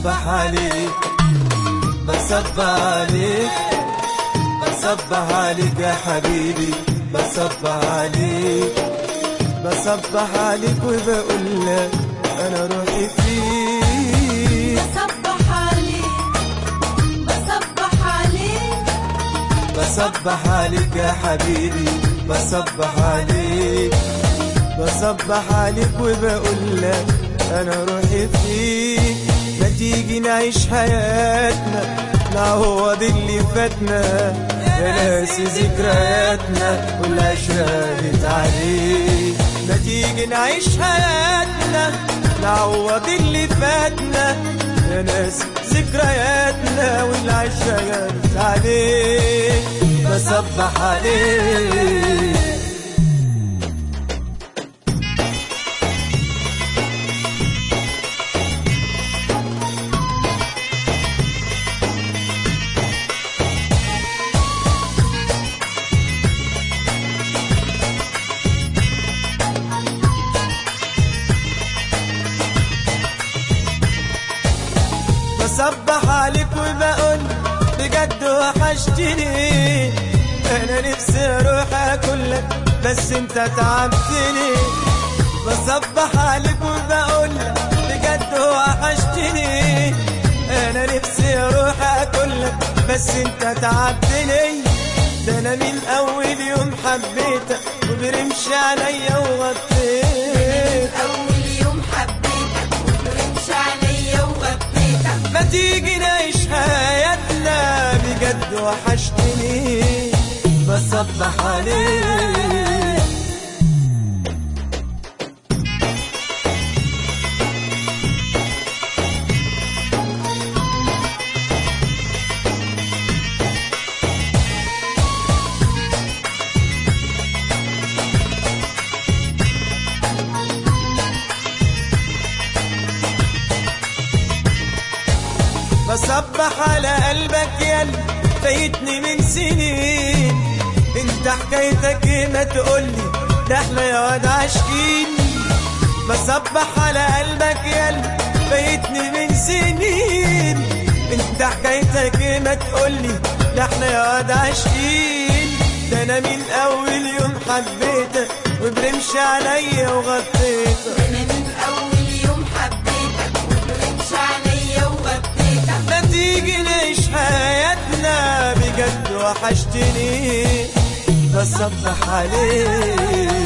بصبح عليك بصبح عليك بصبح عليك يا حبيبي بصبح عليك بصبح عليك وبقول لك انا روحي فيك بصبح عليك بصبح عليك بصبح عليك يا حبيبي بصبح عليك بصبح عليك وبقول لك انا روحي فيك ما تيجي نعيش حياتنا نعوض اللي فاتنا يا ناسي ذكرياتنا والعشرة عليك ما تيجي نعيش حياتنا نعوض اللي فاتنا يا ناس ذكرياتنا والعشرة عليك بصبح عليك بصبح عليك وبقول بجد وحشتني انا نفسي اروح اكلك بس انت تعبتني بصبح عليك وبقول بجد وحشتني انا نفسي اروح اكلك بس انت تعبتني ده انا من اول يوم حبيتك وبرمش عليا وغطيت أول يوم حبيتك وبرمش عليا وغطيتك ما تيجي نعيش حياتنا بجد وحشتني بصبح عليك بصبح على قلبك يل فايتني من سنين انت حكايتك ايه ما تقولي ده احنا يا واد عاشقين بصبح على قلبك يل فايتني من سنين انت حكايتك ايه ما تقولي ده احنا يا واد عاشقين ده انا من اول يوم حبيتك وبرمش عليا وغطيتك أنا من أول يوم حبيتك وبرمش عليا وغطيتك ما تيجي نعيش حياتنا بجد وحشتني بصبح عليك